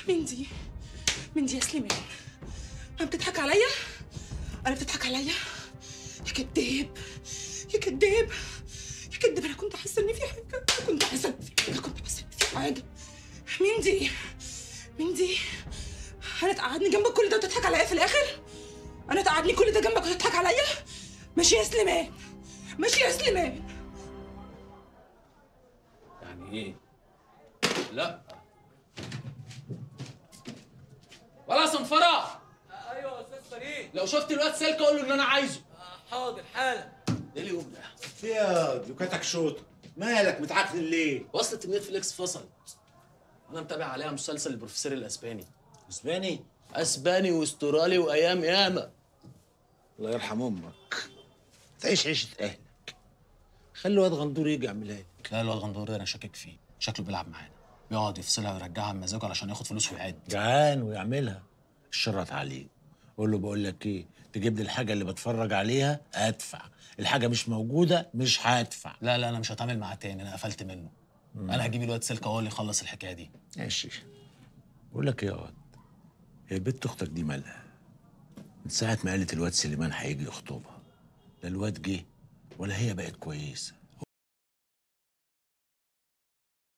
مين دي؟ مين دي يا سليمان؟ ما بتضحك عليا؟ أنا بتضحك عليا؟ يا كداب يا كداب يا كداب أنا كنت حاسة إن في حاجة أنا كنت حاسة إن في حاجة كنت حاسة إن في حاجة مين دي؟ مين دي؟ أنا تقعدني جنبك كل ده وتضحك عليا في الآخر؟ أنا تقعدني كل ده جنبك وتضحك عليا؟ ماشي يا سليمان ماشي يا سليمان يعني ايه؟ لا ولا صنفرة ايوه يا استاذ فريد لو شفت الواد سلك قول له ان انا عايزه حاضر حالا ايه اليوم ده؟ في يا ديوكاتك شوط مالك متعكن ليه؟ وصلت نتفليكس فصلت انا متابع عليها مسلسل البروفيسور الاسباني اسباني؟ اسباني واسترالي وايام ياما الله يرحم امك تعيش عيشة اهلك خلي الواد غندور يجي يعملها لك لا الواد غندور ده انا شاكك فيه شكله بيلعب معانا بيقعد يفصلها ويرجعها بمزاجه علشان ياخد فلوس ويعاد جعان ويعملها الشرط عليه قول له بقول لك ايه تجيب لي الحاجه اللي بتفرج عليها ادفع الحاجه مش موجوده مش هدفع لا لا انا مش هتعامل معاه تاني انا قفلت منه انا هجيب الواد سلك هو اللي يخلص الحكايه دي ماشي بقول لك ايه يا واد هي بنت اختك دي مالها من ساعه ما قالت الواد سليمان هيجي يخطبها لا الواد جه ولا هي بقت كويسه